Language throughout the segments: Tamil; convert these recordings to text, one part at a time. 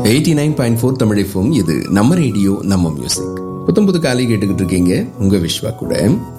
Eighty nine point four Tamil FM. இது நம்ம ரேடியோ நம்ம மியூசிக் புத்தம் புது காலை கேட்டுக்கிட்டு இருக்கீங்க உங்க விஸ்வா கூட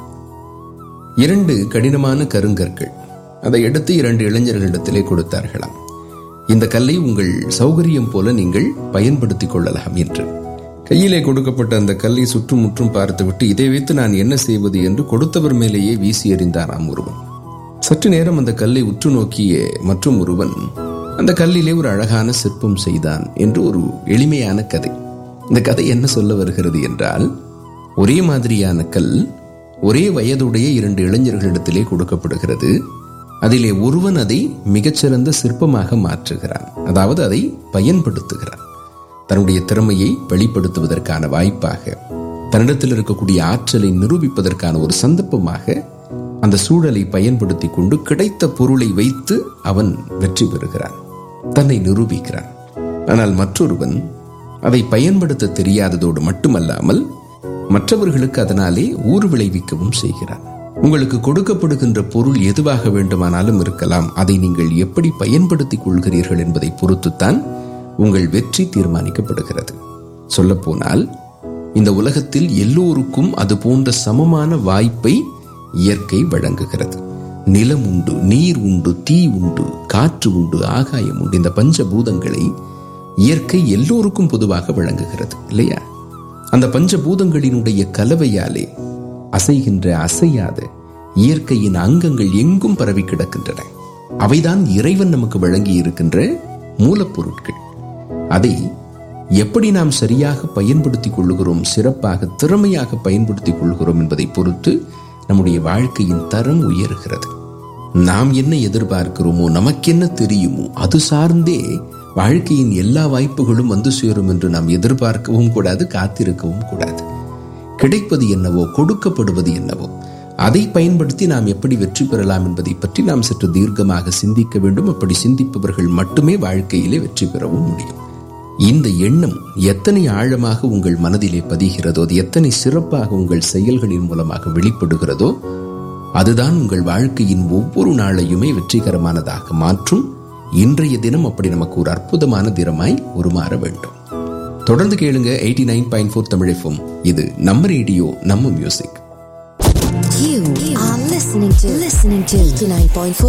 இரண்டு கடினமான கருங்கற்கள் அதை எடுத்து இரண்டு இளைஞர்களிடத்திலே கொடுத்தார்களாம் இந்த கல்லை உங்கள் சௌகரியம் போல நீங்கள் பயன்படுத்திக் கொள்ளலாம் என்று கையிலே கொடுக்கப்பட்ட அந்த கல்லை சுற்றுமுற்றும் பார்த்துவிட்டு இதை வைத்து நான் என்ன செய்வது என்று கொடுத்தவர் மேலேயே வீசி எறிந்தாராம் ஒருவன் சற்று நேரம் அந்த கல்லை உற்று நோக்கிய மற்றும் ஒருவன் அந்த கல்லிலே ஒரு அழகான சிற்பம் செய்தான் என்று ஒரு எளிமையான கதை இந்த கதை என்ன சொல்ல வருகிறது என்றால் ஒரே மாதிரியான கல் ஒரே வயதுடைய இரண்டு இளைஞர்களிடத்திலே கொடுக்கப்படுகிறது அதிலே ஒருவன் அதை மிகச்சிறந்த சிற்பமாக மாற்றுகிறான் அதாவது அதை பயன்படுத்துகிறான் தன்னுடைய திறமையை வெளிப்படுத்துவதற்கான வாய்ப்பாக தன்னிடத்தில் இருக்கக்கூடிய ஆற்றலை நிரூபிப்பதற்கான ஒரு சந்தர்ப்பமாக அந்த சூழலை பயன்படுத்தி கொண்டு கிடைத்த பொருளை வைத்து அவன் வெற்றி பெறுகிறான் தன்னை நிரூபிக்கிறான் ஆனால் மற்றொருவன் அதை பயன்படுத்த தெரியாததோடு மட்டுமல்லாமல் மற்றவர்களுக்கு அதனாலே ஊறு விளைவிக்கவும் செய்கிறான் உங்களுக்கு கொடுக்கப்படுகின்ற பொருள் எதுவாக வேண்டுமானாலும் இருக்கலாம் அதை நீங்கள் எப்படி பயன்படுத்திக் கொள்கிறீர்கள் என்பதை பொறுத்துத்தான் உங்கள் வெற்றி தீர்மானிக்கப்படுகிறது சொல்லப்போனால் இந்த உலகத்தில் எல்லோருக்கும் அது போன்ற சமமான வாய்ப்பை இயற்கை வழங்குகிறது நிலம் உண்டு நீர் உண்டு தீ உண்டு காற்று உண்டு ஆகாயம் உண்டு இந்த பஞ்சபூதங்களை இயற்கை எல்லோருக்கும் பொதுவாக வழங்குகிறது இல்லையா அந்த பஞ்சபூதங்களினுடைய கலவையாலே அசைகின்ற அசையாத இயற்கையின் அங்கங்கள் எங்கும் பரவி கிடக்கின்றன அவைதான் இறைவன் நமக்கு வழங்கி இருக்கின்ற மூலப்பொருட்கள் அதை எப்படி நாம் சரியாக பயன்படுத்திக் கொள்ளுகிறோம் சிறப்பாக திறமையாக பயன்படுத்திக் கொள்கிறோம் என்பதை பொறுத்து நம்முடைய வாழ்க்கையின் தரம் உயர்கிறது நாம் என்ன எதிர்பார்க்கிறோமோ நமக்கென்ன தெரியுமோ அது சார்ந்தே வாழ்க்கையின் எல்லா வாய்ப்புகளும் வந்து சேரும் என்று நாம் எதிர்பார்க்கவும் கூடாது காத்திருக்கவும் கூடாது கிடைப்பது என்னவோ கொடுக்கப்படுவது என்னவோ அதை பயன்படுத்தி நாம் எப்படி வெற்றி பெறலாம் என்பதை பற்றி நாம் சற்று தீர்க்கமாக சிந்திக்க வேண்டும் அப்படி சிந்திப்பவர்கள் மட்டுமே வாழ்க்கையிலே வெற்றி பெறவும் முடியும் இந்த எண்ணம் எத்தனை ஆழமாக உங்கள் மனதிலே பதிகிறதோ அது எத்தனை சிறப்பாக உங்கள் செயல்களின் மூலமாக வெளிப்படுகிறதோ அதுதான் உங்கள் வாழ்க்கையின் ஒவ்வொரு நாளையுமே வெற்றிகரமானதாக மாற்றும் இன்றைய தினம் அப்படி நமக்கு ஒரு அற்புதமான தினமாய் உருமாற வேண்டும் தொடர்ந்து கேளுங்க eighty nine point four Tamil FM. இது நம்ம ரேடியோ நம்ம music You are listening to listening to 89.4